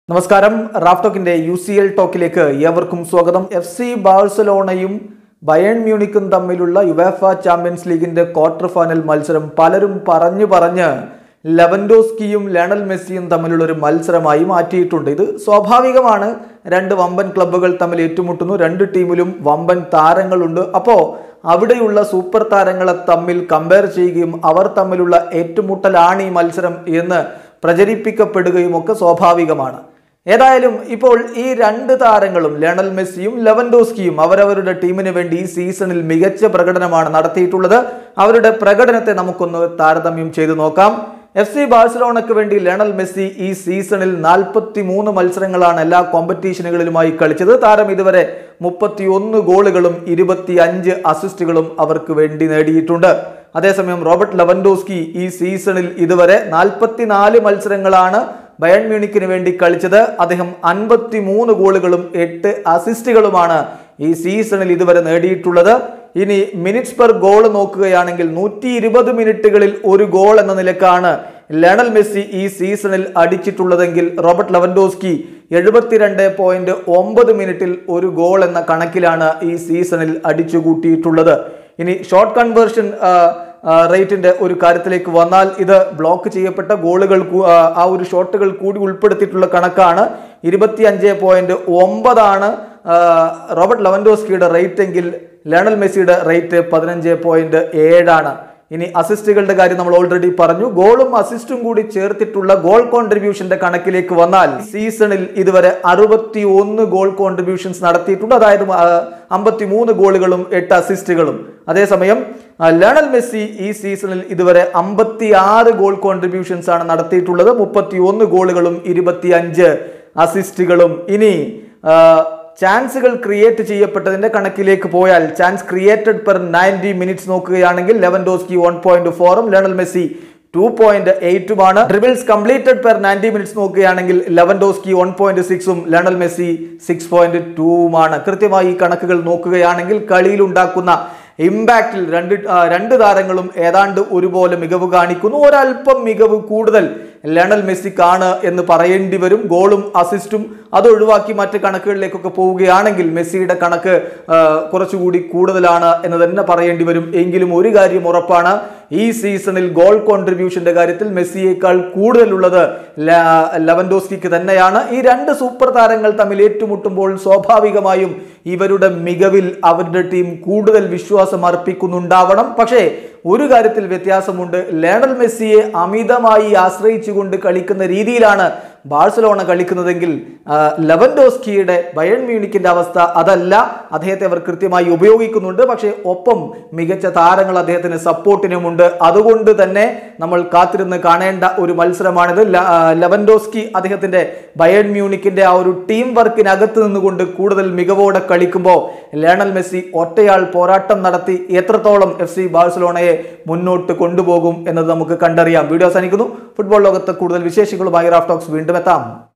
നമസ്കാരം റാഫ്ടോക്കിന്റെ U C L ടോക്കിലേക്ക് ഏവർക്കും സ്വാഗതം എഫ് സി ബാഴ്സലോണയും ബയൺ മ്യൂണിക്കും തമ്മിലുള്ള യുവേഫ ചാമ്പ്യൻസ് ലീഗിന്റെ ക്വാർട്ടർ ഫൈനൽ മത്സരം പലരും പറഞ്ഞു പറഞ്ഞ് ലെവൻഡോസ്കിയും ലയണൽ മെസ്സിയും തമ്മിലുള്ള ഒരു മത്സരമായി മാറ്റിയിട്ടുണ്ട് ഇത് സ്വാഭാവികമാണ് രണ്ട് വമ്പൻ ക്ലബ്ബുകൾ തമ്മിൽ ഏറ്റുമുട്ടുന്നു രണ്ട് ടീമിലും വമ്പൻ താരങ്ങളുണ്ട് അപ്പോൾ അവിടെയുള്ള സൂപ്പർ താരങ്ങളെ തമ്മിൽ കമ്പയർ ചെയ്യുകയും അവർ തമ്മിലുള്ള ഏറ്റുമുട്ടലാണ് ഈ മത്സരം എന്ന് പ്രചരിപ്പിക്കപ്പെടുകയും ഒക്കെ സ്വാഭാവികമാണ് ഏതായാലും ഇപ്പോൾ ഈ രണ്ട് താരങ്ങളും ലയണൽ മെസ്സിയും ലെവൻഡോസ്കിയും അവരവരുടെ ടീമിന് വേണ്ടി ഈ സീസണിൽ മികച്ച പ്രകടനമാണ് നടത്തിയിട്ടുള്ളത് അവരുടെ പ്രകടനത്തെ നമുക്കൊന്ന് താരതമ്യം ചെയ്തു നോക്കാം എഫ് സി ബാഴ്സലോണയ്ക്ക് വേണ്ടി ലയണൽ മെസ്സി ഈ സീസണിൽ നാൽപ്പത്തി മൂന്ന് മത്സരങ്ങളാണ് എല്ലാ കോമ്പറ്റീഷനുകളിലുമായി കളിച്ചത് താരം ഇതുവരെ മുപ്പത്തി ഒന്ന് ഗോളുകളും ഇരുപത്തി അഞ്ച് അസിസ്റ്റുകളും അവർക്ക് വേണ്ടി നേടിയിട്ടുണ്ട് അതേസമയം റോബർട്ട് ലെവൻഡോസ്കി ഈ സീസണിൽ ഇതുവരെ നാൽപ്പത്തിനാല് മത്സരങ്ങളാണ് ബയൺ മ്യൂണിക്കിന് വേണ്ടി കളിച്ചത് അദ്ദേഹം അൻപത്തി മൂന്ന് ഗോളുകളും എട്ട് അസിസ്റ്റുകളുമാണ് ഈ സീസണിൽ ഇതുവരെ നേടിയിട്ടുള്ളത് ഇനി മിനിറ്റ്സ് പെർ ഗോൾ നോക്കുകയാണെങ്കിൽ നൂറ്റി ഇരുപത് മിനിറ്റുകളിൽ ഒരു ഗോൾ എന്ന നിലക്കാണ് ലയണൽ മെസ്സി ഈ സീസണിൽ അടിച്ചിട്ടുള്ളതെങ്കിൽ റോബർട്ട് ലെവൻഡോസ്കി എഴുപത്തിരണ്ട് പോയിന്റ് ഒമ്പത് മിനിറ്റിൽ ഒരു ഗോൾ എന്ന കണക്കിലാണ് ഈ സീസണിൽ അടിച്ചു കൂട്ടിയിട്ടുള്ളത് ഇനി ഷോർട്ട് കൺവേർഷൻ റേറ്റിന്റെ ഒരു കാര്യത്തിലേക്ക് വന്നാൽ ഇത് ബ്ലോക്ക് ചെയ്യപ്പെട്ട ഗോളുകൾ കൂ- ആ, ആ ഒരു ഷോട്ടുകൾ കൂടി ഉൾപ്പെടുത്തിയിട്ടുള്ള കണക്കാണ് ഇരുപത്തി അഞ്ച് പോയിന്റ് ഒമ്പതാണ് ആ, റോബർട്ട് ലെവൻഡോസ്കിയുടെ റേറ്റ് എങ്കിൽ ലയണൽ മെസ്സിയുടെ റേറ്റ് പതിനഞ്ച് പോയിന്റ് ഏഴാണ് ഇനി അസിസ്റ്റുകളുടെ കാര്യം നമ്മൾ ഓൾറെഡി പറഞ്ഞു ഗോളും അസിസ്റ്റും കൂടി ചേർത്തിട്ടുള്ള ഗോൾ കോൺട്രിബ്യൂഷന്റെ കണക്കിലേക്ക് വന്നാൽ സീസണിൽ ഇതുവരെ അറുപത്തി ഒന്ന് ഗോൾ കോൺട്രിബ്യൂഷൻസ് നടത്തിയിട്ടുണ്ട് അതായത് അമ്പത്തി മൂന്ന് ഗോളുകളും എട്ട് അസിസ്റ്റുകളും അതേസമയം ആ, ലയണൽ മെസ്സി ഈ സീസണിൽ ഇതുവരെ അമ്പത്തി ആറ് ഗോൾ കോൺട്രിബ്യൂഷൻസ് ആണ് നടത്തിയിട്ടുള്ളത് മുപ്പത്തി ഒന്ന് ഗോളുകളും ഇരുപത്തി അഞ്ച് അസിസ്റ്റുകളും ഇനി ആ, ചാൻസുകൾ ക്രിയേറ്റ് ചെയ്യപ്പെട്ടതിന്റെ കണക്കിലേക്ക് പോയാൽ chance created per ninety minutes നോക്കുകയാണെങ്കിൽ ലെവൻ ഡോസ്കി വൺ പോയിന്റ് ഫോറും ലയണൽ മെസ്സി ടു പോയിന്റ് എയ്റ്റുമാണ് dribbles completed per ninety minutes നോക്കുകയാണെങ്കിൽ ലെവൻ ഡോസ്കി വൺ പോയിന്റ് സിക്സും ലയണൽ മെസ്സി സിക്സ് പോയിന്റ് ടൂവുമാണ് കൃത്യമായി ഈ കണക്കുകൾ നോക്കുകയാണെങ്കിൽ കളിയിൽ ഉണ്ടാക്കുന്ന ഇമ്പാക്റ്റിൽ രണ്ട് ആ, രണ്ട് താരങ്ങളും ഏതാണ്ട് ഒരുപോലെ മികവ് കാണിക്കുന്നു ഒരല്പം മികവ് കൂടുതൽ ലയണൽ മെസ്സിക്കാണ് എന്ന് പറയേണ്ടി വരും ഗോളും അസിസ്റ്റും അത് ഒഴിവാക്കി മറ്റ് കണക്കുകളിലേക്കൊക്കെ പോവുകയാണെങ്കിൽ മെസ്സിയുടെ കണക്ക് ആ, കുറച്ചുകൂടി കൂടുതലാണ് എന്ന് തന്നെ പറയേണ്ടി വരും എങ്കിലും ഒരു കാര്യം ഉറപ്പാണ് ഈ സീസണിൽ ഗോൾ കോൺട്രിബ്യൂഷന്റെ കാര്യത്തിൽ മെസ്സിയേക്കാൾ കൂടുതലുള്ളത് ല- ലെവൻഡോസ്കിക്ക് തന്നെയാണ് ഈ രണ്ട് സൂപ്പർ താരങ്ങൾ തമ്മിൽ ഏറ്റുമുട്ടുമ്പോൾ സ്വാഭാവികമായും ഇവരുടെ മികവിൽ അവരുടെ ടീം കൂടുതൽ വിശ്വാസം അർപ്പിക്കുന്നുണ്ടാവണം പക്ഷേ ഒരു കാര്യത്തിൽ വ്യത്യാസമുണ്ട് ലയണൽ മെസ്സിയെ അമിതമായി ആശ്രയിച്ചുകൊണ്ട് കളിക്കുന്ന രീതിയിലാണ് ബാഴ്സലോണ കളിക്കുന്നതെങ്കിൽ ആ, ലെവൻഡോസ്കിയുടെ ബയൺ മ്യൂണിക്കിന്റെ അവസ്ഥ അതല്ല അദ്ദേഹത്തെ അവർ കൃത്യമായി ഉപയോഗിക്കുന്നുണ്ട് പക്ഷേ ഒപ്പം മികച്ച താരങ്ങൾ അദ്ദേഹത്തിന് സപ്പോർട്ടിനുമുണ്ട് അതുകൊണ്ട് തന്നെ നമ്മൾ കാത്തിരുന്ന് കാണേണ്ട ഒരു മത്സരമാണിത് ല- ആ, ലെവൻഡോസ്കി അദ്ദേഹത്തിന്റെ ബയൺ മ്യൂണിക്കിന്റെ ആ ഒരു ടീം വർക്കിനകത്ത് നിന്നുകൊണ്ട് കൂടുതൽ മികവോടെ കളിക്കുമ്പോൾ ലയണൽ മെസ്സി ഒറ്റയാൾ പോരാട്ടം നടത്തി എത്രത്തോളം എഫ് സി ബാഴ്സലോണയെ മുന്നോട്ട് കൊണ്ടുപോകും എന്നത് നമുക്ക് കണ്ടറിയാം വീഡിയോ അവസാനിക്കുന്നു ഫുട്ബോൾ ലോകത്ത് കൂടുതൽ വിശേഷങ്ങളുമായി റാഫ് ടോക്സ് വീണ്ടും എത്താം